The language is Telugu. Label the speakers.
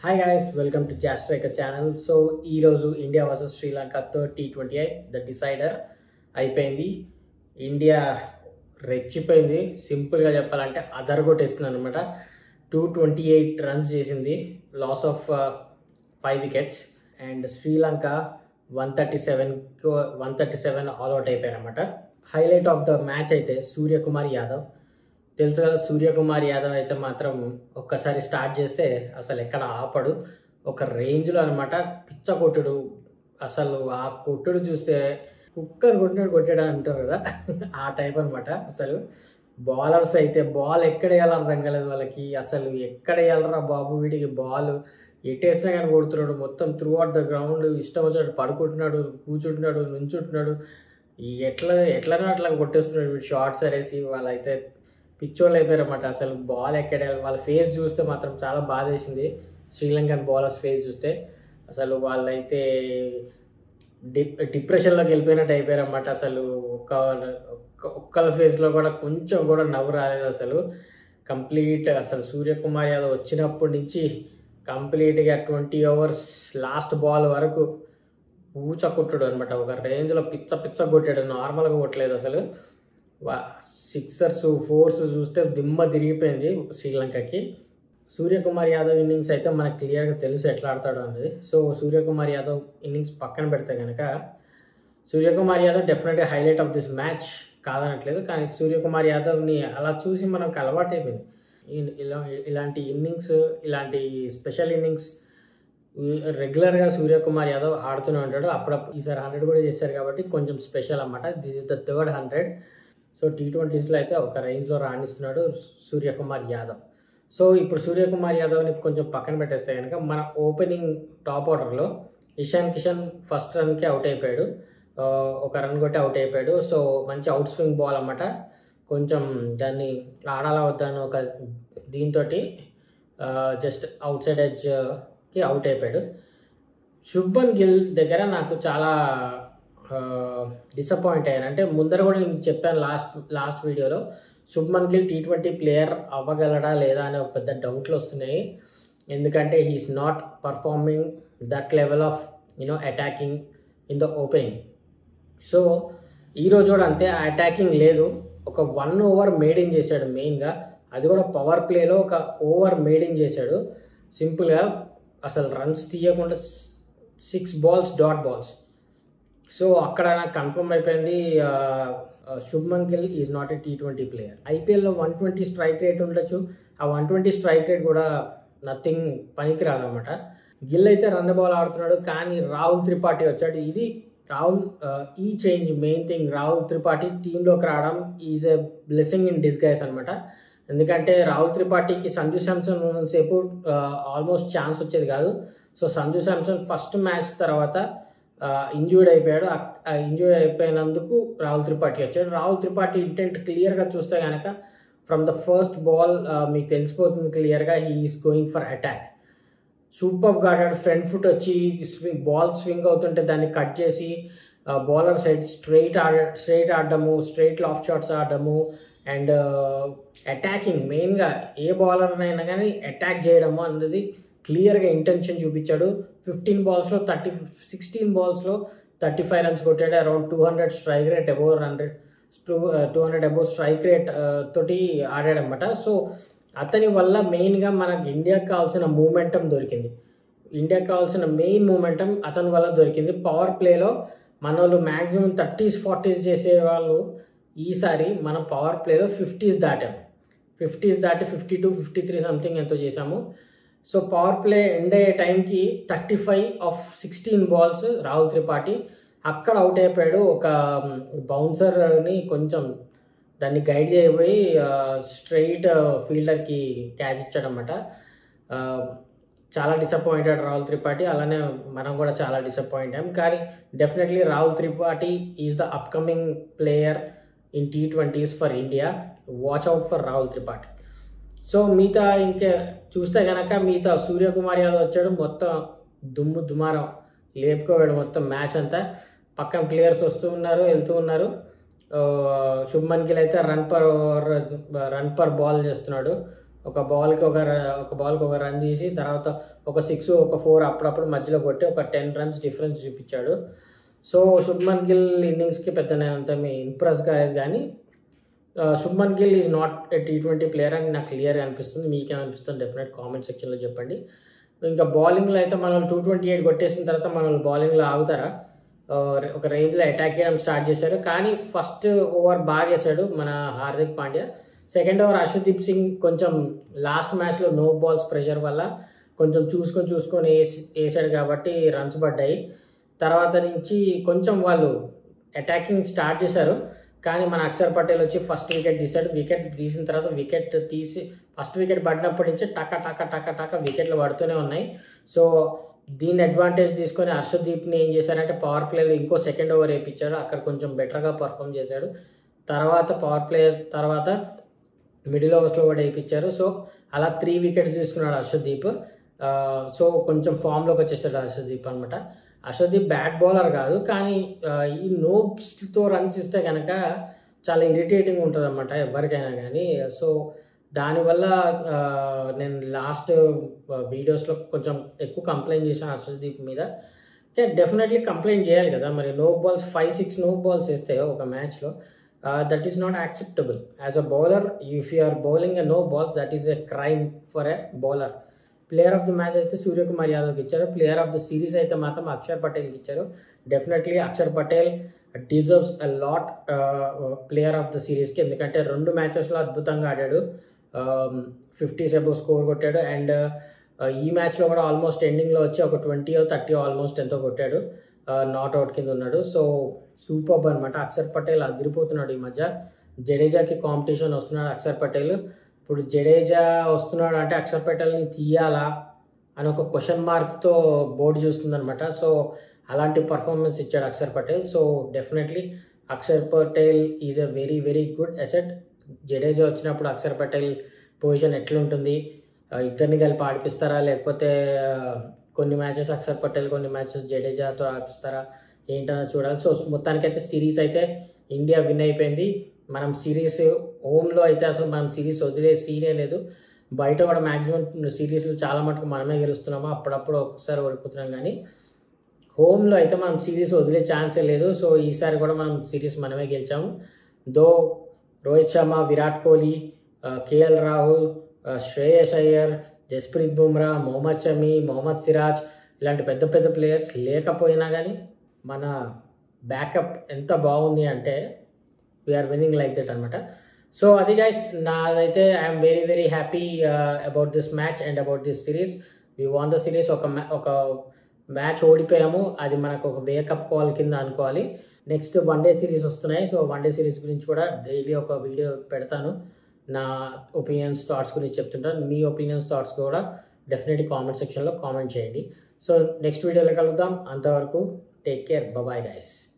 Speaker 1: hi guys welcome to Jaas striker channel so ఈరోజు India versus Sri Lanka third T twenty I the decider అయిపోయింది ఇండియా రెచ్చిపోయింది సింపుల్గా చెప్పాలంటే అదరగొట్టేస్తుంది అనమాట టూ ట్వంటీ ఎయిట్ రన్స్ చేసింది loss of five wickets and Sri Lanka one thirty seven one thirty seven all out అయిపోయారు అనమాట హైలైట్ ఆఫ్ ద మ్యాచ్ అయితే సూర్యకుమార్ యాదవ్ తెలుసు కదా సూర్యకుమార్ యాదవ్ అయితే మాత్రం ఒక్కసారి స్టార్ట్ చేస్తే అసలు ఎక్కడ ఆపడు ఒక రేంజ్లో అనమాట పిచ్చ కొట్టుడు అసలు ఆ కొట్టుడు చూస్తే కుక్కర్ కొట్టినాడు కొట్టాడు అంటారు కదా ఆ టైప్ అనమాట అసలు బౌలర్స్ అయితే బాల్ ఎక్కడ వేయాలో అర్థం కాలేదు వాళ్ళకి అసలు ఎక్కడ వేయాలరా బాబు వీడికి బాల్ ఎట్టేసినా కానీ కొడుతున్నాడు మొత్తం త్రూ అవుట్ ద గ్రౌండ్ ఇష్టం వచ్చినట్టు పడుకుంటున్నాడు కూర్చుంటున్నాడు నుంచుంటున్నాడు ఈ ఎట్లా ఎట్లనో అట్లా కొట్టేస్తున్నాడు వీడు షార్ట్స్ అనేసి వాళ్ళైతే పిచ్చోళ్ళు అయిపోయారన్నమాట అసలు బాల్ ఎక్కడ వాళ్ళ ఫేస్ చూస్తే మాత్రం చాలా బాధ వేసింది శ్రీలంకన్ బౌలర్స్ ఫేస్ చూస్తే అసలు వాళ్ళైతే డిప్ డిప్రెషన్లోకి వెళ్ళిపోయినట్టు అయిపోయారన్నమాట అసలు ఒక్క ఒక్క- ఒక్కళ్ళ ఫేస్లో కూడా కొంచెం కూడా నవ్వు రాలేదు అసలు కంప్లీట్ అసలు సూర్యకుమార్ యాదవ్ వచ్చినప్పటి నుంచి కంప్లీట్గా ట్వంటీ ఓవర్స్ లాస్ట్ బాల్ వరకు ఊచ కొట్టుడు అనమాట ఒక రేంజ్లో పిచ్చ పిచ్చ కొట్టాడు నార్మల్గా కొట్టలేదు అసలు సిక్సర్స్ ఫోర్స్ చూస్తే దిమ్మ తిరిగిపోయింది శ్రీలంకకి సూర్యకుమార్ యాదవ్ ఇన్నింగ్స్ అయితే మనకు క్లియర్గా తెలుసు ఎట్లా ఆడతాడు అనేది సో సూర్యకుమార్ యాదవ్ ఇన్నింగ్స్ పక్కన పెడితే కనుక సూర్యకుమార్ యాదవ్ డెఫినెట్గా హైలైట్ ఆఫ్ దిస్ మ్యాచ్ కాదనట్లేదు కానీ సూర్యకుమార్ యాదవ్ని అలా చూసి మనకు అలవాటు అయిపోయింది ఈ- ఇలా ఇలాంటి ఇన్నింగ్స్ ఇలాంటి స్పెషల్ ఇన్నింగ్స్ రెగ్యులర్గా సూర్యకుమార్ యాదవ్ ఆడుతూనే ఉంటాడు అప్పుడప్పుడు ఈసారి హండ్రెడ్ కూడా చేశారు కాబట్టి కొంచెం స్పెషల్ అన్నమాట this is the third hundred so T ట్వంటీస్లో అయితే ఒక రేంజ్లో రాణిస్తున్నాడు సూర్యకుమార్ యాదవ్ సో ఇప్పుడు సూర్యకుమార్ యాదవ్ని కొంచెం పక్కన పెట్టేస్తే కనుక మన ఓపెనింగ్ టాప్ ఆర్డర్లో ఇషాన్ కిషన్ ఫస్ట్ రన్కి అవుట్ అయిపోయాడు ఆ, ఒక రన్ కొట్టి అవుట్ అయిపోయాడు సో మంచి అవుట్ స్వింగ్ బాల్ అన్నమాట కొంచెం దాన్ని ఆడాలా వద్దా అని ఒక దీంతో జస్ట్ అవుట్ సైడ్ ఎడ్జ్కి అవుట్ అయిపోయాడు శుభన్ గిల్ దగ్గర నాకు చాలా డిసప్పాయింట్ అయ్యాను అంటే ముందర కూడా నేను చెప్పాను లాస్ట్ లాస్ట్ వీడియోలో Shubman Gill T twenty player అవ్వగలడా లేదా అనే ఒక పెద్ద డౌట్లు వస్తున్నాయి ఎందుకంటే he's not performing that level of you know attacking in the opening so ఈరోజు కూడా అంతే ఆ అటాకింగ్ లేదు ఒక వన్ ఓవర్ మేడింగ్ చేశాడు మెయిన్గా అది కూడా పవర్ ప్లేలో ఒక ఓవర్ మేడింగ్ చేశాడు సింపుల్గా అసలు రన్స్ తీయకుండా six balls dot balls so అక్కడ నాకు కన్ఫర్మ్ అయిపోయింది Shubman Gill is not a T twenty player ఐపీఎల్లో వన్ ట్వంటీ స్ట్రైక్ రేట్ ఉండొచ్చు ఆ వన్ ట్వంటీ స్ట్రైక్ రేట్ కూడా నథింగ్ పనికి రాదన్నమాట గిల్ అయితే రన్ బాల్ ఆడుతున్నాడు కానీ రాహుల్ త్రిపాఠి వచ్చాడు ఇది రాహుల్ ఆ, ఈ change main thing Rahul Tripathi టీంలోకి రావడం is a blessing in disguise అనమాట ఎందుకంటే రాహుల్ త్రిపాఠికి సంజు శాంసన్ ఉన్నంతసేపు ఆల్మోస్ట్ ఛాన్స్ వచ్చేది కాదు so Sanju Samson first match తర్వాత ఇంజూర్డ్ అయిపోయాడు ఇంజూర్డ్ అయిపోయినందుకు రాహుల్ త్రిపాఠి వచ్చాడు రాహుల్ త్రిపాఠి ఇంటెంట్ క్లియర్గా చూస్తే కనుక ఫ్రమ్ ద ఫస్ట్ బాల్ మీకు తెలిసిపోతుంది క్లియర్గా he's going for attack super ఆడాడు ఫ్రంట్ ఫుట్ వచ్చి స్వింగ్ బాల్ స్వింగ్ అవుతుంటే దాన్ని కట్ చేసి బౌలర్ సైడ్ స్ట్రైట్ ఆడ స్ట్రైట్ ఆడడము స్ట్రైట్ లాఫ్ షాట్స్ ఆడడము అండ్ అటాకింగ్ మెయిన్గా ఏ బౌలర్నైనా కానీ అటాక్ చేయడము అన్నది క్లియర్గా ఇంటెన్షన్ చూపించాడు ఫిఫ్టీన్ బాల్స్లో థర్టీ సిక్స్టీన్ బాల్స్లో థర్టీ ఫైవ్ రన్స్ కొట్టాడు around two hundred strike rate above hundred two two hundred above strike rate తోటి ఆడాడనమాట సో అతని వల్ల మెయిన్గా మనకు ఇండియాకి కావాల్సిన మూమెంటం దొరికింది ఇండియాకి కావాల్సిన మెయిన్ మూమెంటం అతని వల్ల దొరికింది పవర్ ప్లేలో మన వాళ్ళు మ్యాక్సిమం థర్టీస్ ఫార్టీస్ చేసే వాళ్ళు ఈసారి మన పవర్ ప్లేలో ఫిఫ్టీస్ దాటాం ఫిఫ్టీస్ దాటి fifty two fifty three something ఎంతో చేసాము సో పవర్ ప్లే ఎండ్ అయ్యే టైంకి thirty five of sixteen balls Rahul Tripathi అక్కడ అవుట్ అయిపోయాడు ఒక బౌన్సర్ని కొంచెం దాన్ని గైడ్ చేయబోయి స్ట్రైట్ ఫీల్డర్కి క్యాచ్ ఇచ్చాడనమాట చాలా డిసప్పాయింటెడ్ రాహుల్ త్రిపాఠి అలానే మనం కూడా చాలా డిసప్పాయింట్ అయ్యాం కానీ definitely Rahul Tripathi is the upcoming player in T twenties for India watch out for Rahul Tripathi so మిగతా ఇంకా చూస్తే కనుక మిగతా సూర్యకుమార్ యాదవ్ వచ్చాడు మొత్తం దుమ్ము దుమారం లేపుకోవాడు మొత్తం మ్యాచ్ అంతా పక్కన ప్లేయర్స్ వస్తూ ఉన్నారు వెళ్తూ ఉన్నారు ఆ, శుభ్మన్ గిల్ అయితే run per over run per ball చేస్తున్నాడు ఒక బాల్కి ఒక ర- ఒక బాల్కి ఒక రన్ తీసి తర్వాత ఒక సిక్స్ ఒక ఫోర్ అప్పుడప్పుడు మధ్యలో కొట్టి ఒక టెన్ రన్స్ డిఫరెన్స్ చూపించాడు సో శుభ్మన్ గిల్ ఇన్నింగ్స్కి పెద్ద నేను అంత మీ ఇంప్రెస్ కాలేదు కానీ ఆ, Shubman Gill is not a T twenty player అని నాకు క్లియర్గా అనిపిస్తుంది మీకేమనిపిస్తుంది డెఫినెట్ కామెంట్ సెక్షన్లో చెప్పండి ఇంకా బౌలింగ్లో అయితే మనం టూ ట్వంటీ ఎయిట్ కొట్టేసిన తర్వాత మనం బౌలింగ్లో ఆగుతారా ఆ, ఒక రేంజ్లో అటాక్ చేయడం స్టార్ట్ చేశారు కానీ ఫస్ట్ ఓవర్ బాగా వేశాడు మన హార్దిక్ పాండ్యా సెకండ్ ఓవర్ అర్షదీప్ సింగ్ కొంచెం లాస్ట్ మ్యాచ్లో నో బాల్స్ ప్రెషర్ వల్ల కొంచెం చూసుకొని చూసుకొని వేసి వేసాడు కాబట్టి రన్స్ పడ్డాయి తర్వాత నుంచి కొంచెం వాళ్ళు అటాకింగ్ స్టార్ట్ చేశారు కానీ మన అక్షర్ పటేల్ వచ్చి ఫస్ట్ వికెట్ తీశాడు వికెట్ తీసిన తర్వాత వికెట్ తీసి ఫస్ట్ వికెట్ పడినప్పటి నుంచి టక టక టక టక వికెట్లు పడుతూనే ఉన్నాయి సో దీన్ని అడ్వాంటేజ్ తీసుకొని హర్షదీప్ని ఏం చేశారంటే పవర్ ప్లేలో ఇంకో సెకండ్ ఓవర్ వేయించాడు అక్కడ కొంచెం బెటర్గా పర్ఫామ్ చేశాడు తర్వాత పవర్ ప్లే తర్వాత మిడిల్ ఓవర్స్లో కూడా వేయించారు సో అలా త్రీ వికెట్స్ తీసుకున్నాడు హర్షదీప్ ఆ, సో కొంచెం ఫామ్లోకి వచ్చేసాడు హర్షదీప్ అనమాట హర్షదీప్ బ్యాట్ బౌలర్ కాదు కానీ ఆ, ఈ నోబ్స్తో రన్స్ ఇస్తే కనుక చాలా ఇరిటేటింగ్ ఉంటుంది అనమాట ఎవరికైనా కానీ సో దానివల్ల ఆ, నేను లాస్ట్ వీడియోస్లో కొంచెం ఎక్కువ కంప్లైంట్ చేశాను హర్షదీప్ మీద డెఫినెట్లీ కంప్లైంట్ చేయాలి కదా మరి no balls five six no balls వేస్తే ఒక మ్యాచ్లో that is not acceptable as a bowler if you are bowling a no balls that is a crime for a bowler player of the match అయితే సూర్యకుమార్ యాదవ్కి ఇచ్చారు ప్లేయర్ ఆఫ్ ద సిరీస్ అయితే మాత్రం అక్షర్ పటేల్కి ఇచ్చారు definitely Akshar Patel deserves a lot player of the సిరీస్కి ఎందుకంటే రెండు మ్యాచెస్లో అద్భుతంగా ఆడాడు ఫిఫ్టీ సెబో స్కోర్ కొట్టాడు అండ్ ఈ మ్యాచ్లో కూడా ఆల్మోస్ట్ ఎండింగ్లో వచ్చి ఒక ట్వంటీ థర్టీ ఆల్మోస్ట్ ఎంతో కొట్టాడు నాట్ అవుట్ కింద ఉన్నాడు సో సూపర్ అనమాట అక్షర్ పటేల్ అదిరిపోతున్నాడు ఈ మధ్య జడేజాకి కాంపిటీషన్ వస్తున్నాడు అక్షర్ పటేల్ ఇప్పుడు జడేజా వస్తున్నాడు అంటే అక్షర్ పటేల్ని తీయాలా అని ఒక క్వశ్చన్ మార్క్తో బోర్డు చూస్తుందన్నమాట సో అలాంటి పర్ఫార్మెన్స్ ఇచ్చాడు Akshar Patel so definitely Akshar Patel is a very very good asset Jadeja వచ్చినప్పుడు అక్షర్ పటేల్ పొజిషన్ ఎట్లుంటుంది ఆ, ఇద్దరిని కలిపి ఆడిపిస్తారా లేకపోతే ఆ, కొన్ని మ్యాచెస్ అక్షర్ పటేల్ కొన్ని మ్యాచెస్ జడేజాతో ఆడిపిస్తారా ఏంటని చూడాలి సో మొత్తానికైతే సిరీస్ అయితే ఇండియా విన్ అయిపోయింది మనం సిరీస్ హోమ్లో అయితే అసలు మనం సిరీస్ వదిలే సీనే లేదు బయట కూడా మ్యాక్సిమం సిరీస్లు చాలా మటుకు మనమే గెలుస్తున్నాము అప్పుడప్పుడు ఒక్కసారి ఓడిపోతున్నాం కానీ హోమ్లో అయితే మనం సిరీస్ వదిలే ఛాన్సే లేదు సో ఈసారి కూడా మనం సిరీస్ మనమే గెలిచాము దో రోహిత్ శర్మ విరాట్ కోహ్లీ ఆ, కేఎల్ రాహుల్ ఆ, శ్రేయస్ అయ్యర్ జస్ప్రీత్ బుమ్రా మొహమ్మద్ షమీ మొహమ్మద్ సిరాజ్ ఇలాంటి పెద్ద పెద్ద ప్లేయర్స్ లేకపోయినా కానీ మన బ్యాకప్ ఎంత బాగుంది అంటే వీఆర్ విన్నింగ్ లైక్ దట్ అనమాట సో అది గైస్ నాదైతే I'm very very happy about this match and about this series we won the series ఒక ma- ఒక మ్యాచ్ ఓడిపోయాము అది మనకు ఒక వేకప్ కాల్ కింద అనుకోవాలి నెక్స్ట్ వన్ డే సిరీస్ వస్తున్నాయి సో వన్ డే సిరీస్ గురించి కూడా డైలీ ఒక వీడియో పెడతాను నా ఒపీనియన్స్ థాట్స్ గురించి చెప్తుంటాను మీ ఒపీనియన్స్ థాట్స్ కూడా డెఫినెట్లీ కామెంట్ సెక్షన్లో కామెంట్ చేయండి సో నెక్స్ట్ వీడియోలో కలుద్దాం అంతవరకు టేక్ కేర్ బాయ్ గైస్